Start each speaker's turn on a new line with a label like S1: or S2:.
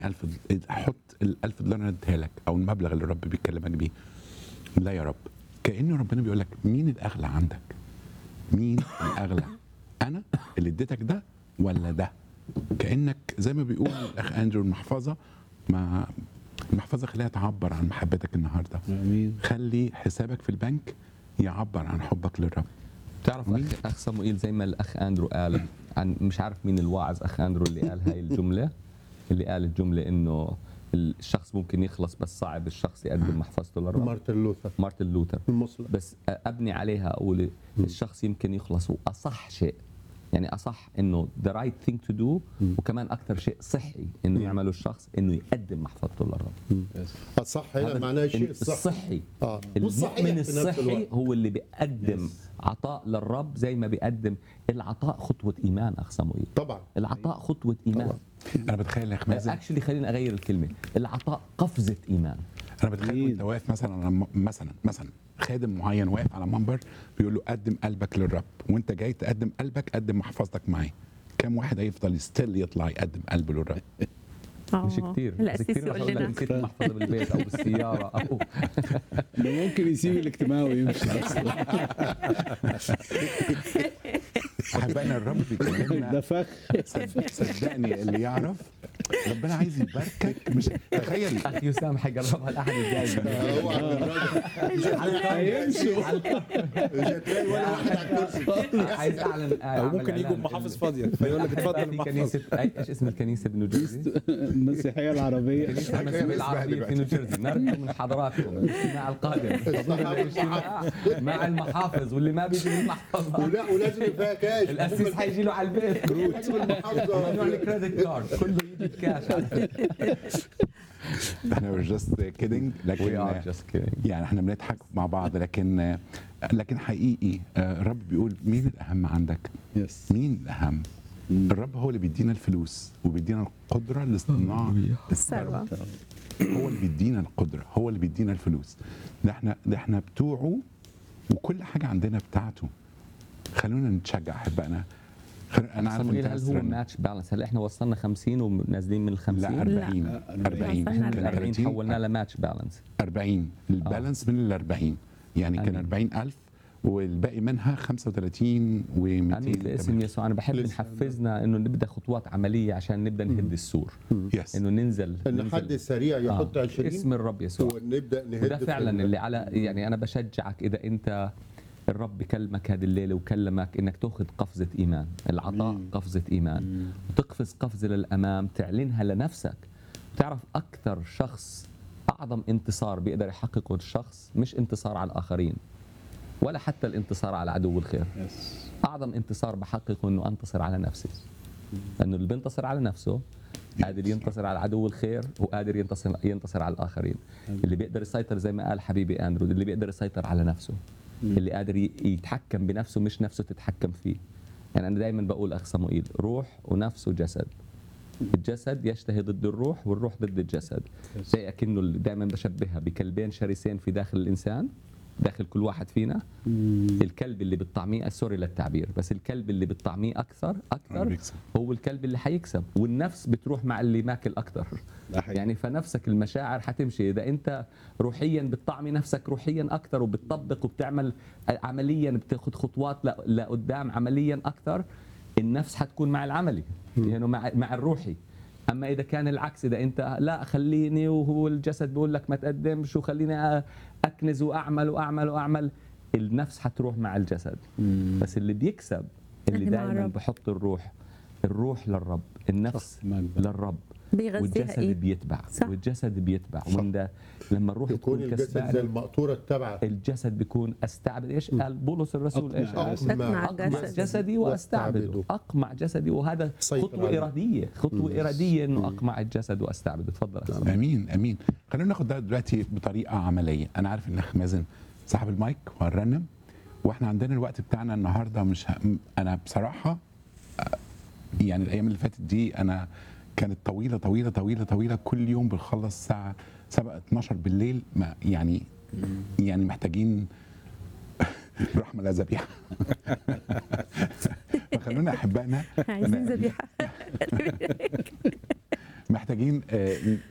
S1: 1000 حط ال 1000 دولار انا اديها لك او المبلغ اللي الرب بيكلمك بيه لا يا رب كأنه ربنا بيقول لك مين الأغلى عندك؟ مين الأغلى؟ أنا اللي اديتك ده ولا ده؟ كأنك زي ما بيقول الأخ أندرو المحفظة ما المحفظة خليها تعبر عن محبتك النهارده
S2: امين
S1: خلي حسابك في البنك يعبر عن حبك للرب
S3: بتعرف
S1: مين؟
S3: اخ اخ صموئيل زي ما الاخ اندرو قال عن مش عارف مين الواعظ اخ اندرو اللي قال هاي الجمله اللي قال الجمله انه الشخص ممكن يخلص بس صعب الشخص يقدم محفظته للرب
S4: مارتن لوثر
S3: مارتن لوثر
S4: المسلم
S3: بس ابني عليها اقول الشخص يمكن يخلص واصح شيء يعني اصح انه ذا رايت ثينج تو دو وكمان اكثر شيء صحي انه يعمله الشخص انه يقدم محفظته للرب
S4: الصح هنا معناه الشيء الصح
S3: الصحي
S4: اه والصحيح
S3: المؤمن
S4: في نفس
S3: الصحي
S4: الوقت.
S3: هو اللي بيقدم عطاء للرب زي ما بيقدم العطاء خطوه ايمان اخ صموئيل
S4: طبعا
S3: العطاء خطوه ايمان
S4: طبعا.
S1: أنا بتخيل يا أخ مازن
S3: اكشلي خليني اغير الكلمه العطاء قفزه ايمان
S1: انا بتخيل وانت واقف مثلا على م- مثلا مثلا خادم معين واقف على منبر بيقول له قدم قلبك للرب وانت جاي تقدم قلبك قدم محفظتك معاه كم واحد هيفضل ستيل يطلع يقدم قلبه للرب
S3: مش
S5: آه.
S3: كثير
S5: الأسيس
S3: كثير رح
S5: يقول
S3: اقول لك
S5: لنا
S3: نسيت المحفظه بالبيت او بالسياره او
S2: ده ممكن يسيب الاجتماع ويمشي اصلا
S1: احبائنا الرب بيكلمنا
S2: ده فخ
S1: صدقني اللي يعرف ربنا عايز يباركك مش تخيل
S3: اخي وسام حيقربها الاحد الجاي
S4: هو مش هتلاقي
S2: هيمشوا
S4: مش هتلاقي ولا واحد على الكرسي
S3: عايز اعلن
S6: او ممكن يجوا بمحافظ فاضيه فيقول لك اتفضل
S3: في
S6: المحفظ
S3: كنيسه أي- ايش اسم الكنيسه بنيوجيرسي؟
S2: المسيحيه العربيه
S3: كنيسه المسيحيه العربيه في نيوجيرسي نرجو من حضراتكم الاجتماع القادم حضورنا الاجتماع مع المحافظ واللي ما بيجي بالمحفظه
S4: ولا ولازم يبقى فيها كاش
S3: الاسيس حيجي له على البيت
S4: كروت
S3: ممنوع الكريدت كارد كله يجي بكاش
S1: احنا we're just kidding
S3: We are
S1: لكن
S3: just kidding.
S1: يعني احنا بنضحك مع بعض لكن لكن حقيقي آه، الرب بيقول مين الاهم عندك؟
S2: يس
S1: مين الاهم؟ الرب هو اللي بيدينا الفلوس وبيدينا القدره لاصطناع
S5: الثروة
S1: هو اللي بيدينا القدره هو اللي بيدينا الفلوس ده احنا ده احنا بتوعه وكل حاجه عندنا بتاعته خلونا نتشجع احبائنا خل... انا عارف
S3: صموئيل
S1: انت
S3: هل
S1: عايز
S3: هو
S1: ترنم.
S3: ماتش بالانس هلا احنا وصلنا 50 ونازلين من ال 50
S1: لا 40
S2: لا.
S1: 40
S5: وصلنا
S1: كان
S3: ال 40
S1: 30
S3: حولناه لماتش بالانس
S1: 40 البالانس من ال 40 يعني كان
S3: آمين.
S1: 40000 والباقي منها 35 و200
S3: امين باسم يسوع انا بحب
S4: لسه.
S3: نحفزنا انه نبدا خطوات عمليه عشان نبدا نهد السور
S1: يس
S3: انه ننزل
S4: ان
S3: ننزل.
S4: حد سريع يحط
S3: آه.
S4: 20
S3: اسم الرب يسوع
S4: ونبدا نهد
S3: وده
S4: في
S3: فعلا
S4: ال-
S3: اللي على يعني انا بشجعك اذا انت الرب بكلمك هذه الليله وكلمك انك تاخذ قفزه ايمان، العطاء قفزه ايمان، وتقفز قفزه للامام تعلنها لنفسك. بتعرف اكثر شخص اعظم انتصار بيقدر يحققه الشخص مش انتصار على الاخرين ولا حتى الانتصار على عدو الخير.
S2: يس
S3: اعظم انتصار بحققه انه انتصر على نفسي لانه اللي بينتصر على نفسه قادر ينتصر على عدو الخير وقادر ينتصر ينتصر على الاخرين اللي بيقدر يسيطر زي ما قال حبيبي اندرو اللي بيقدر يسيطر على نفسه اللي قادر ي- يتحكم بنفسه مش نفسه تتحكم فيه يعني انا دائما بقول اخ صموئيل روح ونفس وجسد الجسد يشتهي ضد الروح والروح ضد الجسد زي اكنه دائما بشبهها بكلبين شرسين في داخل الانسان داخل كل واحد فينا الكلب اللي بتطعميه سوري للتعبير بس الكلب اللي بتطعميه اكثر اكثر
S1: بيكسب.
S3: هو الكلب اللي حيكسب والنفس بتروح مع اللي ماكل اكثر
S2: ده حقيقي.
S3: يعني فنفسك المشاعر حتمشي اذا انت روحيا بتطعمي نفسك روحيا اكثر وبتطبق وبتعمل عمليا بتاخذ خطوات ل- لقدام عمليا اكثر النفس حتكون مع العملي يعني مع مع الروحي اما اذا كان العكس اذا انت لا خليني وهو الجسد بيقول لك ما تقدمش وخليني أ- اكنز واعمل واعمل واعمل النفس حتروح مع الجسد بس اللي بيكسب اللي
S5: اللي مع
S3: دائما
S5: الرب.
S3: بحط الروح الروح للرب النفس
S2: صح، معك.
S3: للرب
S5: بيغذيها
S3: والجسد
S5: ايه
S3: بيتبع
S5: صح.
S3: والجسد بيتبع ومن ده لما الروح
S4: يكون
S3: تكون
S4: الجسد زي
S3: كسبان
S4: المقطوره التابعه
S3: الجسد بيكون استعبد ايش قال بولس الرسول ايش
S2: أقمع
S3: قال؟
S2: جسدي.
S5: أقمع
S3: اقمع
S5: جسدي.
S3: جسدي واستعبده
S4: واستعبده.
S3: اقمع جسدي وهذا
S4: سيطر
S3: خطوه
S4: عليه.
S3: اراديه خطوه اراديه انه اقمع الجسد واستعبده تفضل أخ صلاح.
S1: امين امين خلينا ناخد ده دلوقتي بطريقه عمليه انا عارف ان اخ مازن صاحب المايك وهنرنم واحنا عندنا الوقت بتاعنا النهارده مش ه... م- انا بصراحه آه، يعني الايام اللي فاتت دي انا كانت طويله طويله طويله طويله كل يوم بنخلص الساعه 7 12 بالليل ما يعني يعني محتاجين رحمه لا ذبيحه فخلونا احبائنا
S5: عايزين ذبيحة
S1: محتاجين آه،